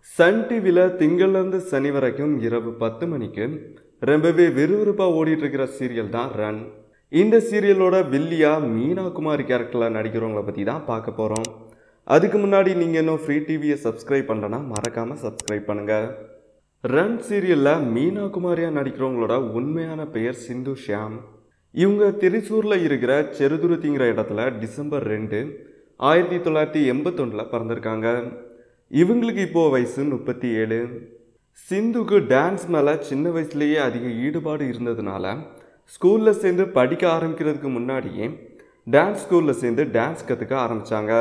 Sun டிவியில் திங்கள்லேருந்து சனி வரைக்கும் இரவு பத்து மணிக்கு ரொம்பவே விறுவிறுப்பாக ஓடிட்டு இருக்கிற சீரியல் தான் ரன் இந்த சீரியலோட வில்லியா மீனா குமாரி கேரக்டரில் நடிக்கிறவங்கள பற்றி தான் பார்க்க போகிறோம் அதுக்கு முன்னாடி நீங்கள் இன்னும் ஃப்ரீ டிவியை சப்ஸ்கிரைப் பண்ணலன்னா மறக்காமல் சப்ஸ்கிரைப் பண்ணுங்கள் ரன் சீரியலில் மீனா குமாரியாக நடிக்கிறவங்களோட உண்மையான பெயர் சிந்து ஷியாம் இவங்க திரிசூரில் இருக்கிற செருதுருத்திங்கிற இடத்துல டிசம்பர் ரெண்டு ஆயிரத்தி தொள்ளாயிரத்தி எண்பத்தொன்னில் பிறந்திருக்காங்க இவங்களுக்கு இப்போ வயசு முப்பத்தி ஏழு சிந்துக்கு டான்ஸ் மேலே சின்ன வயசுலேயே அதிக ஈடுபாடு இருந்ததுனால ஸ்கூலில் சேர்ந்து படிக்க ஆரம்பிக்கிறதுக்கு முன்னாடியே டான்ஸ் ஸ்கூலில் சேர்ந்து டான்ஸ் கற்றுக்க ஆரம்பித்தாங்க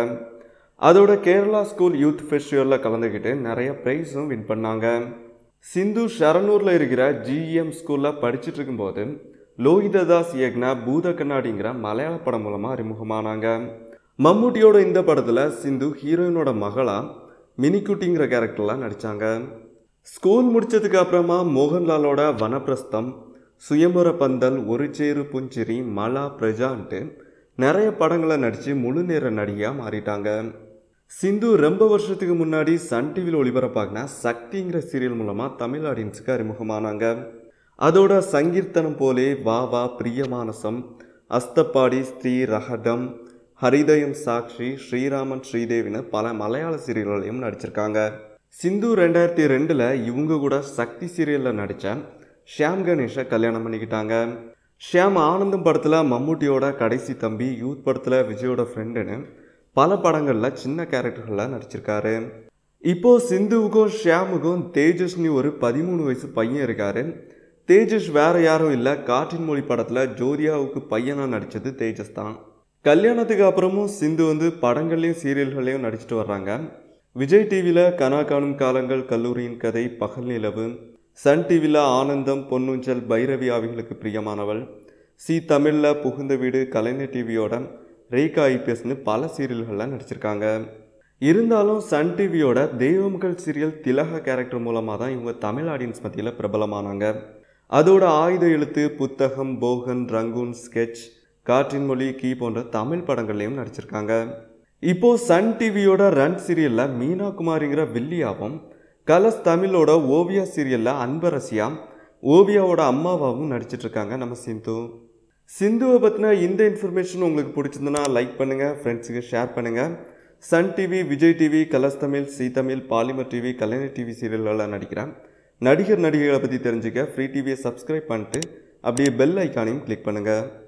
அதோட கேரளா ஸ்கூல் யூத் ஃபெஸ்டிவலில் கலந்துக்கிட்டு நிறைய ப்ரைஸும் வின் பண்ணாங்க சிந்து ஷரனூரில் இருக்கிற ஜிஎம் ஸ்கூலில் படிச்சுட்டு இருக்கும்போது லோகிததாஸ் இயக்குன பூத கண்ணாடிங்கிற மலையாள படம் மூலமாக அறிமுகமானாங்க மம்முட்டியோட இந்த படத்தில் சிந்து ஹீரோயினோட மகளா மினிக்குட்டிங்கிற கேரக்டர்லாம் நடித்தாங்க ஸ்கூல் முடிச்சதுக்கு அப்புறமா மோகன்லாலோட வனப்பிரஸ்தம் சுயம்பர பந்தல் ஒரு சேரு புஞ்சிரி மலா பிரஜான்ட்டு நிறைய படங்களை நடித்து முழு நேர நடிகையாக மாறிட்டாங்க சிந்து ரொம்ப வருஷத்துக்கு முன்னாடி சன் டிவியில் ஒளிபரப்பாகின சக்திங்கிற சீரியல் மூலமாக தமிழ் ஆடியன்ஸுக்கு அறிமுகமானாங்க அதோட சங்கீர்த்தனம் போலே வா வா பிரியமானசம் அஸ்தப்பாடி ஸ்ரீ ரகடம் ஹரிதயம் சாக்ஷி ஸ்ரீராமன் ஸ்ரீதேவின்னு பல மலையாள சீரியல்களையும் நடிச்சிருக்காங்க சிந்து ரெண்டாயிரத்தி ரெண்டில் இவங்க கூட சக்தி சீரியலில் நடித்த ஷியாம் கணேஷை கல்யாணம் பண்ணிக்கிட்டாங்க ஷியாம் ஆனந்தம் படத்தில் மம்முட்டியோட கடைசி தம்பி யூத் படத்தில் விஜயோட ஃப்ரெண்டுன்னு பல படங்களில் சின்ன கேரக்டர்களில் நடிச்சிருக்காரு இப்போ சிந்துவுக்கும் ஷியாமுக்கும் தேஜஸ்னி ஒரு பதிமூணு வயசு பையன் இருக்காரு தேஜஸ் வேற யாரும் இல்லை காற்றின் மொழி படத்தில் ஜோதியாவுக்கு பையனாக நடித்தது தேஜஸ் தான் கல்யாணத்துக்கு அப்புறமும் சிந்து வந்து படங்கள்லையும் சீரியல்கள்லையும் நடிச்சிட்டு வர்றாங்க விஜய் டிவியில் கனா காணும் காலங்கள் கல்லூரியின் கதை பகல் நிலவு சன் டிவியில் ஆனந்தம் பொன்னுஞ்சல் பைரவி ஆவிகளுக்கு பிரியமானவள் சி தமிழில் புகுந்த வீடு கலைஞர் டிவியோட ரேகா ஐபிஎஸ்னு பல சீரியல்களில் நடிச்சிருக்காங்க இருந்தாலும் சன் டிவியோட தெய்வமகள் சீரியல் திலக கேரக்டர் மூலமாக தான் இவங்க தமிழ் ஆடியன்ஸ் மத்தியில் பிரபலமானாங்க அதோட ஆயுத எழுத்து புத்தகம் போகன் ரங்கூன் ஸ்கெட்ச் காற்றின் மொழி கீ போன்ற தமிழ் படங்கள்லையும் நடிச்சிருக்காங்க இப்போ சன் டிவியோட ரன் சீரியலில் மீனா குமாரிங்கிற வில்லியாவும் கலஸ் தமிழோட ஓவியா சீரியலில் அன்பரசியா ஓவியாவோட அம்மாவாகவும் நடிச்சிட்டு இருக்காங்க நம்ம சிந்து சிந்துவை பற்றின இந்த இன்ஃபர்மேஷன் உங்களுக்கு பிடிச்சிருந்தனா லைக் பண்ணுங்கள் ஃப்ரெண்ட்ஸுக்கு ஷேர் பண்ணுங்கள் Sun TV Vijay TV Colors Tamil Zee Tamil Polimer TV Kalaignar TV சீரியல்களில் நடிக்கிறேன் நடிகர் நடிகைகளை பற்றி தெரிஞ்சுக்க ஃப்ரீ டிவியை சப்ஸ்கிரைப் பண்ணிட்டு அப்படியே பெல் ஐக்கானையும் கிளிக் பண்ணுங்கள்